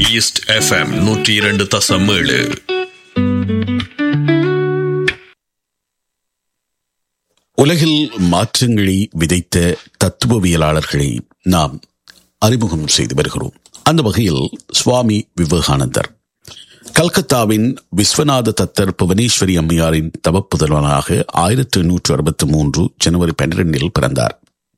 east FM நூற்றி இரண்டு தசம் ஏழு உலகில் மாற்றங்களை விதைத்த தத்துவவியலாளர்களை நாம் அறிமுகம் செய்து வருகிறோம் அந்த வகையில் சுவாமி விவேகானந்தர் கல்கத்தாவின் விஸ்வநாத தத்தர் புவனேஸ்வரி அம்மையாரின் தவப்புதல்வனாக ஆயிரத்தி எண்ணூற்று அறுபத்தி மூன்று ஜனவரி பன்னிரெண்டில் பிறந்தார்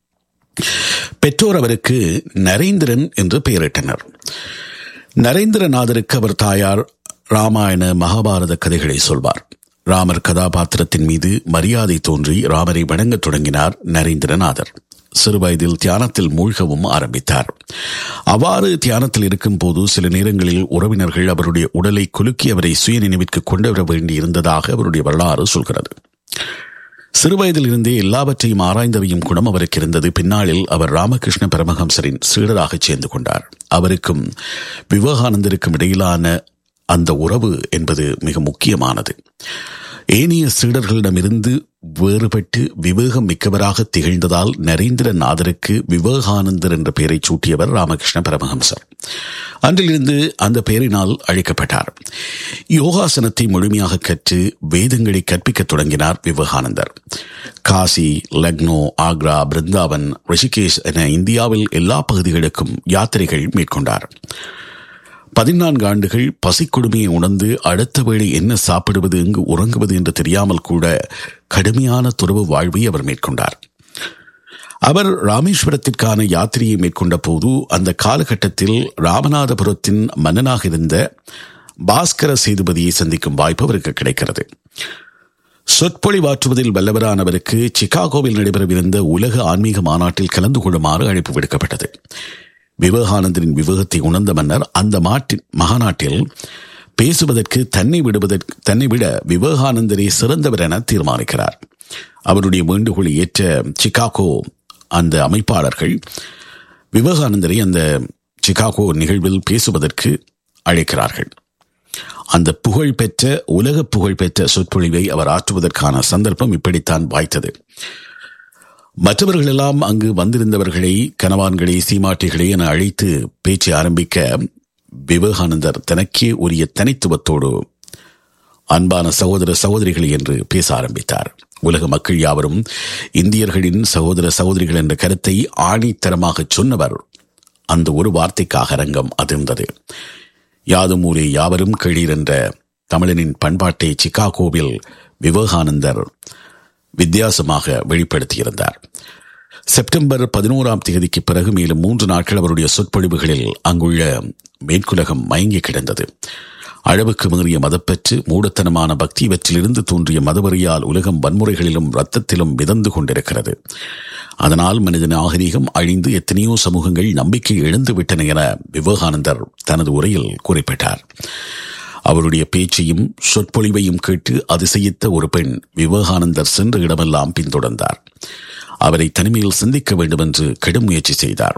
பெற்றோர் அவருக்கு நரேந்திரன் என்று பெயரிட்டனர் நரேந்திரநாதருக்கு அவர் தாயார் ராமாயண மகாபாரத கதைகளை சொல்வார் ராமர் கதாபாத்திரத்தின் மீது மரியாதை தோன்றி ராமரை வணங்கத் தொடங்கினார் நரேந்திரநாதர் சிறுவயதில் தியானத்தில் மூழ்கவும் ஆரம்பித்தார் அவ்வாறு தியானத்தில் இருக்கும் போது சில நேரங்களில் உறவினர்கள் அவருடைய உடலை குலுக்கி அவரை சுய நினைவிற்கு கொண்டு வர வேண்டியிருந்ததாக அவருடைய வரலாறு சொல்கிறது சிறுவயதில் இருந்தே எல்லாவற்றையும் ஆராய்ந்தவையும் குணம் அவருக்கு இருந்தது பின்னாளில் அவர் ராமகிருஷ்ண பரமஹம்சரின் சீடராக சேர்ந்து கொண்டார் அவருக்கும் விவேகானந்தருக்கும் இடையிலான அந்த உறவு என்பது மிக முக்கியமானது ஏனைய சீடர்களிடமிருந்து வேறுபட்டு விவேகம் மிக்கவராக திகழ்ந்ததால் நரேந்திரநாதருக்கு விவேகானந்தர் என்ற பெயரை சூட்டியவர் ராமகிருஷ்ண பரமஹம்சர் அன்றிலிருந்து அந்த பெயரினால் அழைக்கப்பட்டார் யோகாசனத்தை முழுமையாக கற்று வேதங்களை கற்பிக்கத் தொடங்கினார் விவேகானந்தர் காசி லக்னோ ஆக்ரா பிருந்தாவன் ரிஷிகேஷ் என இந்தியாவில் எல்லா பகுதிகளுக்கும் யாத்திரைகள் மேற்கொண்டார் பதினான்கு ஆண்டுகள் பசிக்கொடுமையை உணர்ந்து அடுத்த வேளை என்ன சாப்பிடுவது எங்கு உறங்குவது என்று தெரியாமல் கூட கடுமையான துறவு வாழ்வை அவர் மேற்கொண்டார் அவர் ராமேஸ்வரத்திற்கான யாத்திரையை மேற்கொண்ட போது அந்த காலகட்டத்தில் ராமநாதபுரத்தின் மன்னனாக இருந்த பாஸ்கர சேதுபதியை சந்திக்கும் வாய்ப்பு அவருக்கு கிடைக்கிறது சொற்பொழிவாற்றுவதில் வல்லவரானவருக்கு சிகாகோவில் நடைபெறவிருந்த உலக ஆன்மீக மாநாட்டில் கலந்து கொள்ளுமாறு அழைப்பு விடுக்கப்பட்டது விவேகானந்தரின் விவேகத்தை உணர்ந்த மன்னர் அந்த மாட்டின் மகாநாட்டில் பேசுவதற்கு தன்னை விடுவதற்கு தன்னை விட விவேகானந்தரே சிறந்தவர் என தீர்மானிக்கிறார் அவருடைய வேண்டுகோளை ஏற்ற சிகாகோ அந்த அமைப்பாளர்கள் விவேகானந்தரை அந்த சிகாகோ நிகழ்வில் பேசுவதற்கு அழைக்கிறார்கள் அந்த புகழ் பெற்ற உலக புகழ் பெற்ற சொற்பொழிவை அவர் ஆற்றுவதற்கான சந்தர்ப்பம் இப்படித்தான் வாய்த்தது மற்றவர்களெல்லாம் அங்கு வந்திருந்தவர்களை கனவான்களை சீமாட்டிகளை என அழைத்து பேச்சை ஆரம்பிக்க விவேகானந்தர் தனக்கே உரிய தனித்துவத்தோடு அன்பான சகோதர சகோதரிகள் என்று பேச ஆரம்பித்தார் உலக மக்கள் யாவரும் இந்தியர்களின் சகோதர சகோதரிகள் என்ற கருத்தை ஆணித்தரமாக சொன்னவர் அந்த ஒரு வார்த்தைக்காக அரங்கம் அதிர்ந்தது யாதும் ஊரே யாவரும் கேளீர் என்ற தமிழனின் பண்பாட்டை சிகாகோவில் விவேகானந்தர் வித்தியாசமாக வெளிப்படுத்தியிருந்தார் செப்டம்பர் பதினோராம் தேதிக்கு பிறகு மேலும் மூன்று நாட்கள் அவருடைய சொற்பொழிவுகளில் அங்குள்ள மேற்குலகம் மயங்கி கிடந்தது அளவுக்கு மீறிய மதப்பற்று மூடத்தனமான பக்தி இவற்றிலிருந்து தோன்றிய மதவரியால் உலகம் வன்முறைகளிலும் ரத்தத்திலும் மிதந்து கொண்டிருக்கிறது அதனால் மனித நாகரிகம் அழிந்து எத்தனையோ சமூகங்கள் நம்பிக்கை இழந்து விட்டன என விவேகானந்தர் தனது உரையில் குறிப்பிட்டார் அவருடைய பேச்சையும் சொற்பொழிவையும் கேட்டு அதிசயித்த ஒரு பெண் விவேகானந்தர் சென்ற இடமெல்லாம் பின்தொடர்ந்தார் அவரை தனிமையில் சிந்திக்க வேண்டும் என்று கடும் முயற்சி செய்தார்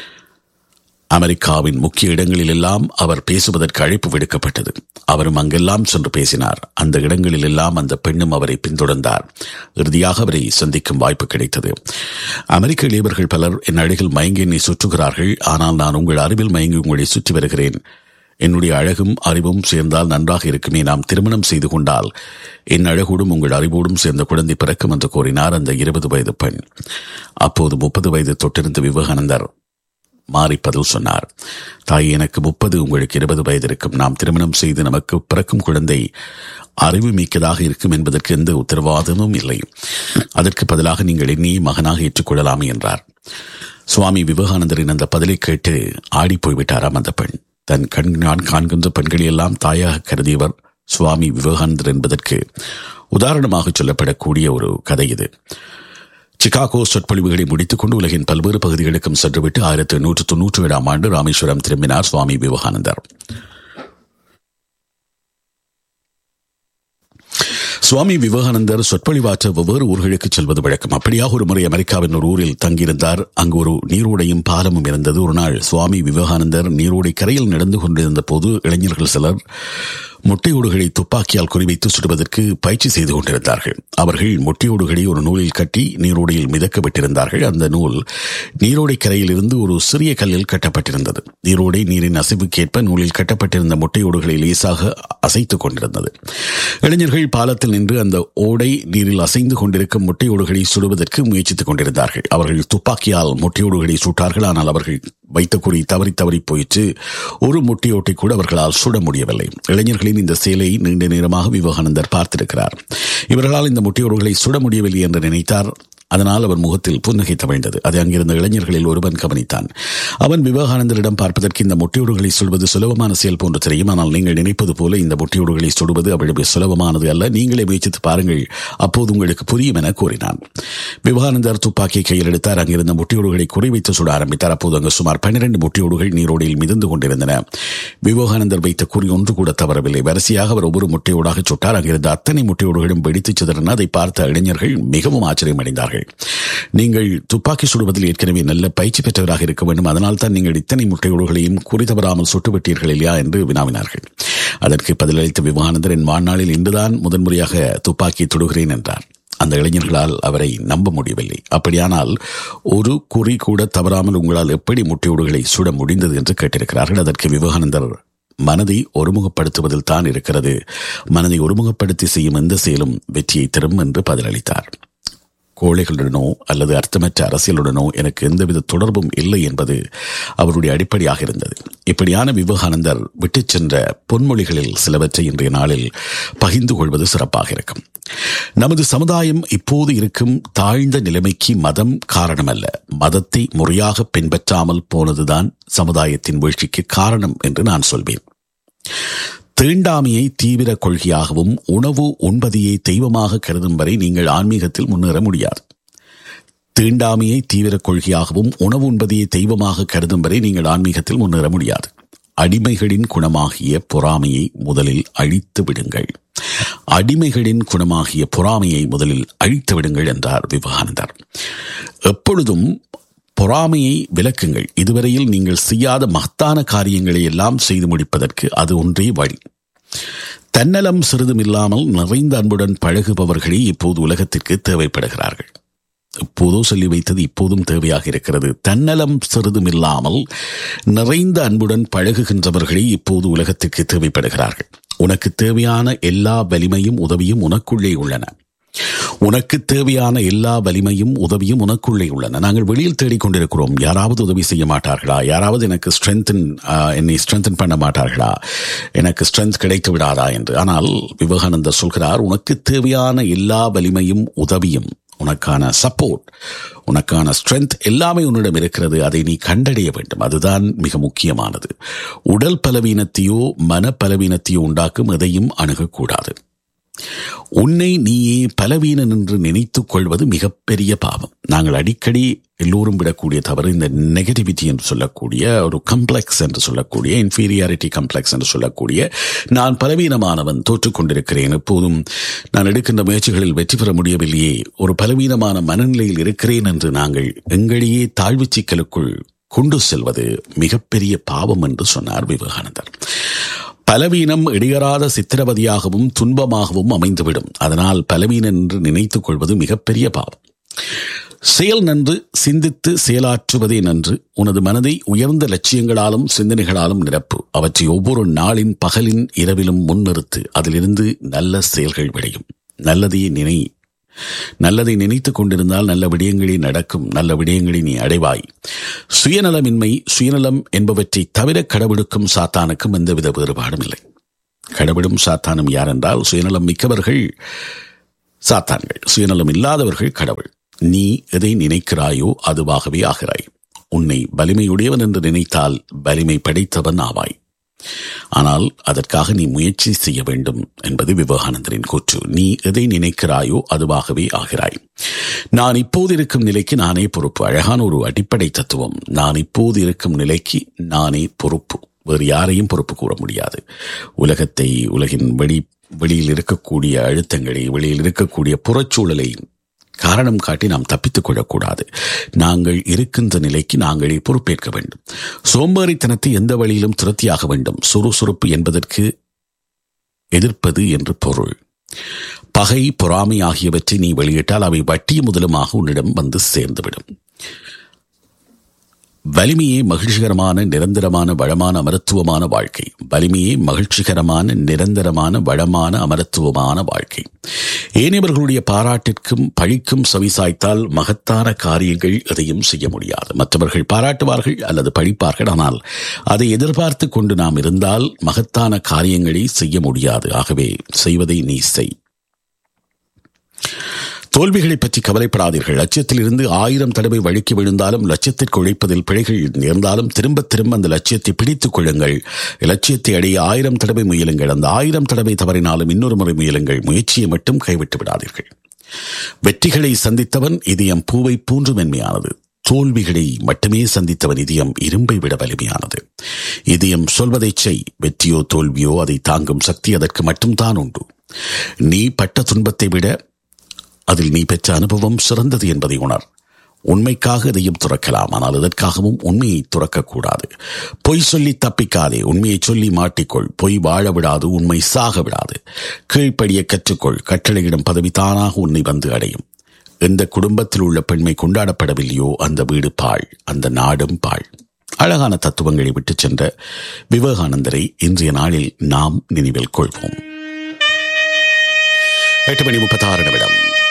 அமெரிக்காவின் முக்கிய இடங்களில் எல்லாம் அவர் பேசுவதற்கு அழைப்பு விடுக்கப்பட்டது அவரும் அங்கெல்லாம் சென்று பேசினார் அந்த இடங்களில் எல்லாம் அந்த பெண்ணும் அவரை பின்தொடர்ந்தார் இறுதியாக அவரை சந்திக்கும் வாய்ப்பு கிடைத்தது அமெரிக்க இளையவர்கள் பலர் என் அழகில் மயங்கி என்னை சுற்றுகிறார்கள் ஆனால் நான் உங்கள் அறிவில் மயங்கி உங்களை சுற்றி வருகிறேன் என்னுடைய அழகும் அறிவும் சேர்ந்தால் நன்றாக இருக்குமே நாம் திருமணம் செய்து கொண்டால் என் அழகோடும் உங்கள் அறிவோடும் சேர்ந்த குழந்தை பிறக்கும் என்று கூறினார் அந்த இருபது வயது பெண் அப்போது முப்பது வயது தொட்டிருந்த விவேகானந்தர் மாறி பதில் சொன்னார் தாய் எனக்கு முப்பது உங்களுக்கு இருபது வயது இருக்கும் நாம் திருமணம் செய்து நமக்கு பிறக்கும் குழந்தை அறிவு மிக்கதாக இருக்கும் என்பதற்கு எந்த உத்தரவாதமும் இல்லை அதற்கு பதிலாக நீங்கள் என்னையே மகனாக ஏற்றுக்கொள்ளலாமே என்றார் சுவாமி விவேகானந்தரின் அந்த பதிலை கேட்டு ஆடி போய்விட்டாராம் அந்த பெண் தன் கண்கான் காண்கின்ற பெண்களை எல்லாம் தாயாக கருதியவர் சுவாமி விவேகானந்தர் என்பதற்கு உதாரணமாக சொல்லப்படக்கூடிய ஒரு கதை இது சிகாகோ சொற்பொழிவுகளை முடித்துக் கொண்டு உலகின் பல்வேறு பகுதிகளுக்கும் சென்றுவிட்டு ஆயிரத்தி எண்ணூற்று தொன்னூற்றி ஏழாம் ஆண்டு ராமேஸ்வரம் திரும்பினார் சுவாமி விவேகானந்தர் சுவாமி விவேகானந்தர் சொற்பொழிவாற்ற வெவ்வேறு ஊர்களுக்கு செல்வது வழக்கம் அப்படியாக ஒரு முறை அமெரிக்காவின் ஒரு ஊரில் தங்கியிருந்தார் அங்கு ஒரு நீரோடையும் பாலமும் இருந்தது ஒரு நாள் சுவாமி விவேகானந்தர் நீரோடை கரையில் நடந்து கொண்டிருந்த போது இளைஞர்கள் சிலர் முட்டையோடுகளை துப்பாக்கியால் குறிவைத்து சுடுவதற்கு பயிற்சி செய்து கொண்டிருந்தார்கள் அவர்கள் முட்டையோடுகளை ஒரு நூலில் கட்டி நீரோடையில் மிதக்கப்பட்டிருந்தார்கள் அந்த நூல் நீரோடை கரையில் இருந்து ஒரு சிறிய கல்லில் கட்டப்பட்டிருந்தது நீரோடை நீரின் அசைவுக்கேற்ப நூலில் கட்டப்பட்டிருந்த முட்டையோடுகளை லேசாக அசைத்துக் கொண்டிருந்தது இளைஞர்கள் பாலத்தில் நின்று அந்த ஓடை நீரில் அசைந்து கொண்டிருக்கும் முட்டையோடுகளை சுடுவதற்கு முயற்சித்துக் கொண்டிருந்தார்கள் அவர்கள் துப்பாக்கியால் முட்டையோடுகளை சுட்டார்கள் ஆனால் அவர்கள் வைத்த குறி தவறி தவறி போயிற்று ஒரு முட்டையோட்டை கூட அவர்களால் சுட முடியவில்லை இளைஞர்களின் இந்த செயலை நீண்ட நேரமாக விவேகானந்தர் பார்த்திருக்கிறார் இவர்களால் இந்த முட்டையோடுகளை சுட முடியவில்லை என்று நினைத்தார் அதனால் அவர் முகத்தில் புன்னகை தவழ்ந்தது அதை அங்கிருந்த இளைஞர்களில் ஒருவன் கவனித்தான் அவன் விவேகானந்தரிடம் பார்ப்பதற்கு இந்த முட்டையோடுகளை சுடுவது சுலபமான செயல் போன்று தெரியும் ஆனால் நீங்கள் நினைப்பது போல இந்த முட்டையோடுகளை சுடுவது அவ்வளவு சுலபமானது அல்ல நீங்களே முயற்சித்து பாருங்கள் அப்போது உங்களுக்கு புரியும் என கூறினான் விவேகானந்தர் துப்பாக்கியை கையில் எடுத்தார் அங்கிருந்த முட்டையோடுகளை குறிவைத்து சுட ஆரம்பித்தார் அப்போது அங்கு சுமார் பன்னிரண்டு முட்டையோடுகள் நீரோடையில் மிதந்து கொண்டிருந்தன விவேகானந்தர் வைத்த குறி ஒன்று கூட தவறவில்லை வரிசையாக அவர் ஒவ்வொரு முட்டையோடாக சுட்டார் அங்கிருந்த அத்தனை முட்டையோடுகளும் வெடித்து சிதறின அதை பார்த்த இளைஞர்கள் மிகவும் ஆச்சரியமடைந்தார்கள் நீங்கள் துப்பாக்கி சுடுவதில் ஏற்கனவே நல்ல பயிற்சி பெற்றவராக இருக்க வேண்டும் அதனால் தான் நீங்கள் இத்தனை முட்டையோடுகளையும் குறி தவறாமல் சுட்டுவிட்டீர்கள் இல்லையா என்று வினாவினார்கள் அதற்கு பதிலளித்த விவேகானந்தர் என் வாழ்நாளில் இன்றுதான் முதன்முறையாக துப்பாக்கி தொடுகிறேன் என்றார் அந்த இளைஞர்களால் அவரை நம்ப முடியவில்லை அப்படியானால் ஒரு குறி கூட தவறாமல் உங்களால் எப்படி முட்டையோடுகளை சுட முடிந்தது என்று கேட்டிருக்கிறார்கள் அதற்கு விவேகானந்தர் மனதை ஒருமுகப்படுத்துவதில் தான் இருக்கிறது மனதை ஒருமுகப்படுத்தி செய்யும் எந்த செயலும் வெற்றியை தரும் என்று பதிலளித்தார் கோழைகளுடனோ அல்லது அர்த்தமற்ற அரசியலுடனோ எனக்கு எந்தவித தொடர்பும் இல்லை என்பது அவருடைய அடிப்படையாக இருந்தது இப்படியான விவேகானந்தர் விட்டுச் சென்ற பொன்மொழிகளில் சிலவற்றை இன்றைய நாளில் பகிர்ந்து கொள்வது சிறப்பாக இருக்கும் நமது சமுதாயம் இப்போது இருக்கும் தாழ்ந்த நிலைமைக்கு மதம் காரணமல்ல மதத்தை முறையாக பின்பற்றாமல் போனதுதான் சமுதாயத்தின் வீழ்ச்சிக்கு காரணம் என்று நான் சொல்வேன் தீண்டாமையை தீவிர கொள்கையாகவும் உணவு உண்பதையை தெய்வமாக கருதும் வரை நீங்கள் ஆன்மீகத்தில் முன்னேற முடியாது தீண்டாமையை தீவிர கொள்கையாகவும் உணவு உண்பதையை தெய்வமாக கருதும் வரை நீங்கள் ஆன்மீகத்தில் முன்னேற முடியாது அடிமைகளின் குணமாகிய பொறாமையை முதலில் அழித்து விடுங்கள் அடிமைகளின் குணமாகிய பொறாமையை முதலில் அழித்து விடுங்கள் என்றார் விவேகானந்தர் எப்பொழுதும் பொறாமையை விளக்குங்கள் இதுவரையில் நீங்கள் செய்யாத மகத்தான காரியங்களை எல்லாம் செய்து முடிப்பதற்கு அது ஒன்றே வழி தன்னலம் சிறிதும் இல்லாமல் நிறைந்த அன்புடன் பழகுபவர்களே இப்போது உலகத்திற்கு தேவைப்படுகிறார்கள் இப்போதோ சொல்லி வைத்தது இப்போதும் தேவையாக இருக்கிறது தன்னலம் சிறிதும் இல்லாமல் நிறைந்த அன்புடன் பழகுகின்றவர்களே இப்போது உலகத்திற்கு தேவைப்படுகிறார்கள் உனக்கு தேவையான எல்லா வலிமையும் உதவியும் உனக்குள்ளே உள்ளன உனக்கு தேவையான எல்லா வலிமையும் உதவியும் உனக்குள்ளே உள்ளன நாங்கள் வெளியில் தேடிக்கொண்டிருக்கிறோம் யாராவது உதவி செய்ய மாட்டார்களா யாராவது எனக்கு ஸ்ட்ரென்தன் என்னை ஸ்ட்ரென்தன் பண்ண மாட்டார்களா எனக்கு ஸ்ட்ரென்த் கிடைத்து விடாதா என்று ஆனால் விவேகானந்தர் சொல்கிறார் உனக்கு தேவையான எல்லா வலிமையும் உதவியும் உனக்கான சப்போர்ட் உனக்கான ஸ்ட்ரென்த் எல்லாமே உன்னிடம் இருக்கிறது அதை நீ கண்டறிய வேண்டும் அதுதான் மிக முக்கியமானது உடல் பலவீனத்தையோ மன பலவீனத்தையோ உண்டாக்கும் எதையும் அணுகக்கூடாது உன்னை நீயே பலவீனன் என்று நினைத்துக் கொள்வது மிகப்பெரிய பாவம் நாங்கள் அடிக்கடி எல்லோரும் விடக்கூடிய தவறு இந்த நெகட்டிவிட்டி என்று சொல்லக்கூடிய ஒரு கம்ப்ளெக்ஸ் என்று சொல்லக்கூடிய இன்ஃபீரியாரிட்டி கம்ப்ளெக்ஸ் என்று சொல்லக்கூடிய நான் பலவீனமானவன் தோற்றுக் கொண்டிருக்கிறேன் எப்போதும் நான் எடுக்கின்ற முயற்சிகளில் வெற்றி பெற முடியவில்லையே ஒரு பலவீனமான மனநிலையில் இருக்கிறேன் என்று நாங்கள் எங்களையே தாழ்வு சிக்கலுக்குள் கொண்டு செல்வது மிகப்பெரிய பாவம் என்று சொன்னார் விவேகானந்தர் பலவீனம் இடையறாத சித்திரவதியாகவும் துன்பமாகவும் அமைந்துவிடும் அதனால் பலவீனம் என்று நினைத்துக் கொள்வது மிகப்பெரிய பாவம் செயல் நன்று சிந்தித்து செயலாற்றுவதே நன்று உனது மனதை உயர்ந்த லட்சியங்களாலும் சிந்தனைகளாலும் நிரப்பு அவற்றை ஒவ்வொரு நாளின் பகலின் இரவிலும் முன்னிறுத்து அதிலிருந்து நல்ல செயல்கள் விளையும் நல்லதையே நினை நல்லதை நினைத்துக் கொண்டிருந்தால் நல்ல விடயங்களே நடக்கும் நல்ல விடயங்களை நீ அடைவாய் சுயநலமின்மை சுயநலம் என்பவற்றை தவிர கடவுளுக்கும் சாத்தானுக்கும் எந்தவித வேறுபாடும் இல்லை கடவுளும் சாத்தானும் யார் என்றால் சுயநலம் மிக்கவர்கள் சாத்தான்கள் சுயநலம் இல்லாதவர்கள் கடவுள் நீ எதை நினைக்கிறாயோ அதுவாகவே ஆகிறாய் உன்னை வலிமையுடையவன் என்று நினைத்தால் வலிமை படைத்தவன் ஆவாய் ஆனால் அதற்காக நீ முயற்சி செய்ய வேண்டும் என்பது விவேகானந்தரின் கூற்று நீ எதை நினைக்கிறாயோ அதுவாகவே ஆகிறாய் நான் இப்போது இருக்கும் நிலைக்கு நானே பொறுப்பு அழகான ஒரு அடிப்படை தத்துவம் நான் இப்போது இருக்கும் நிலைக்கு நானே பொறுப்பு வேறு யாரையும் பொறுப்பு கூற முடியாது உலகத்தை உலகின் வெளி வெளியில் இருக்கக்கூடிய அழுத்தங்களை வெளியில் இருக்கக்கூடிய புறச்சூழலை காரணம் காட்டி நாம் தப்பித்துக் கொள்ளக்கூடாது நாங்கள் இருக்கின்ற நிலைக்கு நாங்களே பொறுப்பேற்க வேண்டும் சோம்பேறித்தனத்தை எந்த வழியிலும் துரத்தியாக வேண்டும் சுறுசுறுப்பு என்பதற்கு எதிர்ப்பது என்று பொருள் பகை பொறாமை ஆகியவற்றை நீ வெளியிட்டால் அவை வட்டிய முதலுமாக உன்னிடம் வந்து சேர்ந்துவிடும் வலிமையே மகிழ்ச்சிகரமான நிரந்தரமான வளமான அமரத்துவமான வாழ்க்கை வலிமையே மகிழ்ச்சிகரமான நிரந்தரமான வளமான அமரத்துவமான வாழ்க்கை ஏனையவர்களுடைய பாராட்டிற்கும் பழிக்கும் செவிசாய்த்தால் மகத்தான காரியங்கள் எதையும் செய்ய முடியாது மற்றவர்கள் பாராட்டுவார்கள் அல்லது பழிப்பார்கள் ஆனால் அதை எதிர்பார்த்து கொண்டு நாம் இருந்தால் மகத்தான காரியங்களை செய்ய முடியாது ஆகவே செய்வதை நீ செய் தோல்விகளை பற்றி கவலைப்படாதீர்கள் லட்சியத்தில் இருந்து ஆயிரம் தடவை வழுக்கி விழுந்தாலும் லட்சியத்திற்கு உழைப்பதில் பிழைகள் நேர்ந்தாலும் திரும்ப திரும்ப அந்த லட்சியத்தை பிடித்துக் கொள்ளுங்கள் லட்சியத்தை அடைய ஆயிரம் தடவை முயலுங்கள் அந்த ஆயிரம் தடவை தவறினாலும் இன்னொரு முறை முயலுங்கள் முயற்சியை மட்டும் கைவிட்டு விடாதீர்கள் வெற்றிகளை சந்தித்தவன் இதயம் பூவை பூன்று மென்மையானது தோல்விகளை மட்டுமே சந்தித்தவன் இதயம் இரும்பை விட வலிமையானது இதயம் சொல்வதை செய் வெற்றியோ தோல்வியோ அதை தாங்கும் சக்தி அதற்கு மட்டும்தான் உண்டு நீ பட்ட துன்பத்தை விட அதில் நீ பெற்ற அனுபவம் சிறந்தது என்பதை உணர் உண்மைக்காக இதையும் துறக்கலாம் ஆனால் இதற்காகவும் உண்மையை துறக்கக்கூடாது பொய் சொல்லி தப்பிக்காதே உண்மையை சொல்லி மாட்டிக்கொள் பொய் வாழ விடாது உண்மை சாக விடாது கீழ்ப்படிய கற்றுக்கொள் கட்டளையிடும் பதவி தானாக உன்னை வந்து அடையும் எந்த குடும்பத்தில் உள்ள பெண்மை கொண்டாடப்படவில்லையோ அந்த வீடு பாழ் அந்த நாடும் பாழ் அழகான தத்துவங்களை விட்டுச் சென்ற விவேகானந்தரை இன்றைய நாளில் நாம் நினைவில் கொள்வோம் எட்டு மணி முப்பத்தாறு நிமிடம்